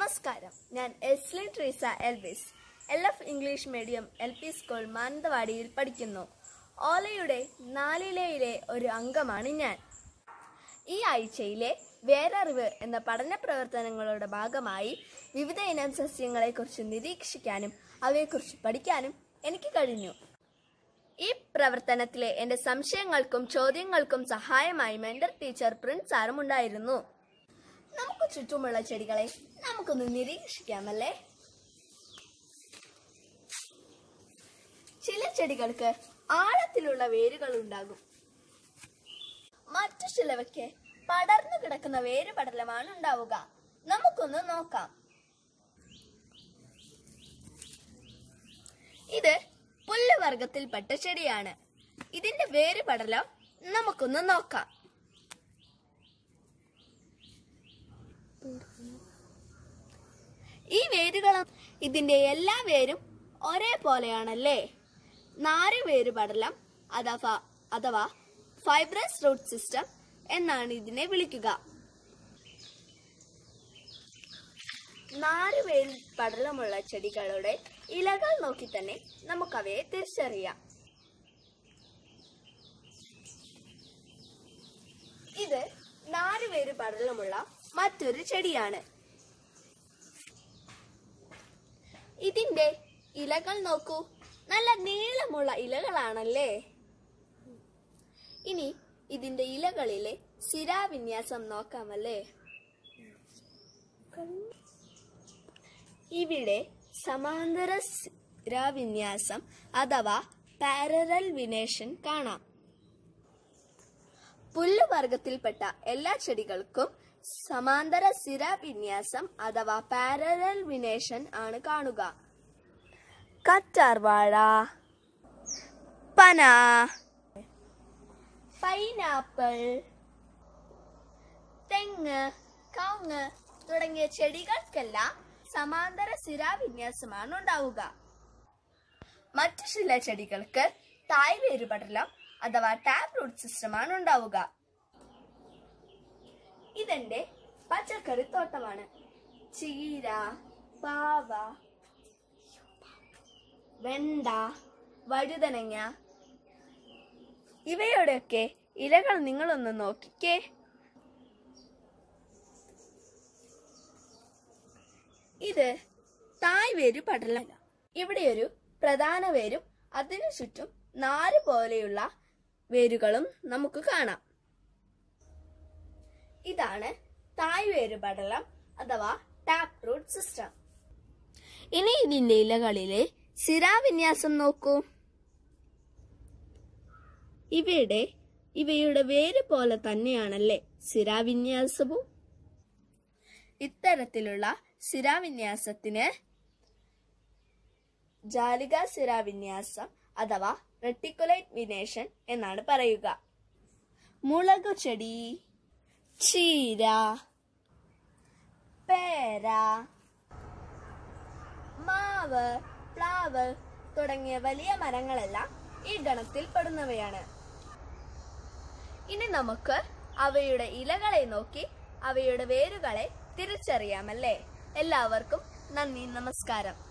നമസ്കാരം ഞാൻ Eslin Treesa Elvis L F English medium L P school മാനന്തവാടിയിൽ പഠിക്കുന്നു ഓലയുടെ നാലിലയിലെ ഒരു അംഗമാണ് ഞാൻ ഈ ആഴ്ചയിലെ വേരറിവ് എന്ന പഠന പ്രവർത്തനങ്ങളുടെ ഭാഗമായി വിവിധ ഇനം സസ്യങ്ങളെക്കുറിച്ച് നിരീക്ഷിക്കാനും അവയെക്കുറിച്ച് പഠിക്കാനും എനിക്ക് കഴിഞ്ഞു ഈ പ്രവർത്തനത്തിലെ എന്റെ സംശയങ്ങൾക്കും ചോദ്യങ്ങൾക്കും സഹായമായി മെന്റർ ടീച്ചർ പ്രിൻസ് സാറും ഉണ്ടായിരുന്നു നമുക്ക് ചുറ്റുമുള്ള ചെടികളെ നമുക്കൊന്ന് നിരീക്ഷിക്കാമല്ലേ ചില ചെടികൾക്ക് ആഴത്തിലുള്ള വേരുകൾ ഉണ്ടാകും മറ്റു ചിലവയ്ക്ക് പടർന്നു കിടക്കുന്ന വേരുപടലമാണ് ഉണ്ടാവുക നമുക്കൊന്ന് നോക്കാം ഇത് പുല്ലുവർഗത്തിൽപ്പെട്ട ചെടിയാണ് ഇതിന്റെ വേരുപടലം നമുക്കൊന്ന് നോക്കാം ഈ വേരുകളും ഇതിന്റെ എല്ലാ വേരും ഒരേപോലെയാണല്ലേ നാല് വേര് പടലം അഥവാ അഥവാ ഫൈബ്രസ് റൂട്ട് സിസ്റ്റം എന്നാണ് ഇതിനെ വിളിക്കുക നാല് വേര് പടലമുള്ള ചെടികളുടെ ഇലകൾ നോക്കി തന്നെ നമുക്കവയെ തിരിച്ചറിയാം ഇത് നാല് വേര് പടലമുള്ള മറ്റൊരു ചെടിയാണ് ഇതിന്റെ ഇലകൾ നോക്കൂ നല്ല നീളമുള്ള ഇലകളാണല്ലേ ഇനി ഇതിന്റെ ഇലകളിലെ സിരാവിന്യാസം നോക്കാമല്ലേ ഇവിടെ സമാന്തര സിരാവിന്യാസം അഥവാ പാരറൽ വിനേഷൻ കാണാം പുല്ലുവർഗത്തിൽപ്പെട്ട എല്ലാ ചെടികൾക്കും സമാന്തര സിരാവിന്യാസം അഥവാ പാരറൽ വിനേഷൻ ആണ് കാണുക കറ്റാർവാഴ പന പൈനാപ്പിൾ തെങ്ങ് കവുങ്ങ് തുടങ്ങിയ ചെടികൾക്കെല്ലാം സമാന്തര സിരാവിന്യാസമാണ് ഉണ്ടാവുക മറ്റു ചില ചെടികൾക്ക് തായ് വേരുപടലം അഥവാ ടാപ്പ് റൂട്ട് സിസ്റ്റമാണ് ഉണ്ടാവുക ഇതെന്റെ പച്ചക്കറി തോട്ടമാണ് ചീര പാവ വെണ്ട വഴുതനങ്ങ ഇവയുടെയൊക്കെ ഇലകൾ നിങ്ങളൊന്ന് നോക്കിക്കേ ഇത് തായ് വേരു പടലം ഇവിടെ ഒരു പ്രധാന വേരും അതിനു ചുറ്റും നാല് പോലെയുള്ള വേരുകളും നമുക്ക് കാണാം ഇതാണ് തായ് വേര് പടലം അഥവാ ടാപ്പ് റൂട്ട് സിസ്റ്റം ഇനി ഇതിന്റെ ഇലകളിലെ സിരാവിന്യാസം നോക്കൂ ഇവയുടെ ഇവയുടെ വേര് പോലെ തന്നെയാണല്ലേ സിരാവിന്യാസവും ഇത്തരത്തിലുള്ള സിരാവിന്യാസത്തിന് ജാലിക സിരാവിന്യാസം അഥവാ റെട്ടിക്കുലൈറ്റ് വിനേഷൻ എന്നാണ് പറയുക മുളകു ചെടി ചീര പേര മാവ് പ്ലാവ് തുടങ്ങിയ വലിയ മരങ്ങളെല്ലാം ഈ ഗണത്തിൽ പെടുന്നവയാണ് ഇനി നമുക്ക് അവയുടെ ഇലകളെ നോക്കി അവയുടെ വേരുകളെ തിരിച്ചറിയാമല്ലേ എല്ലാവർക്കും നന്ദി നമസ്കാരം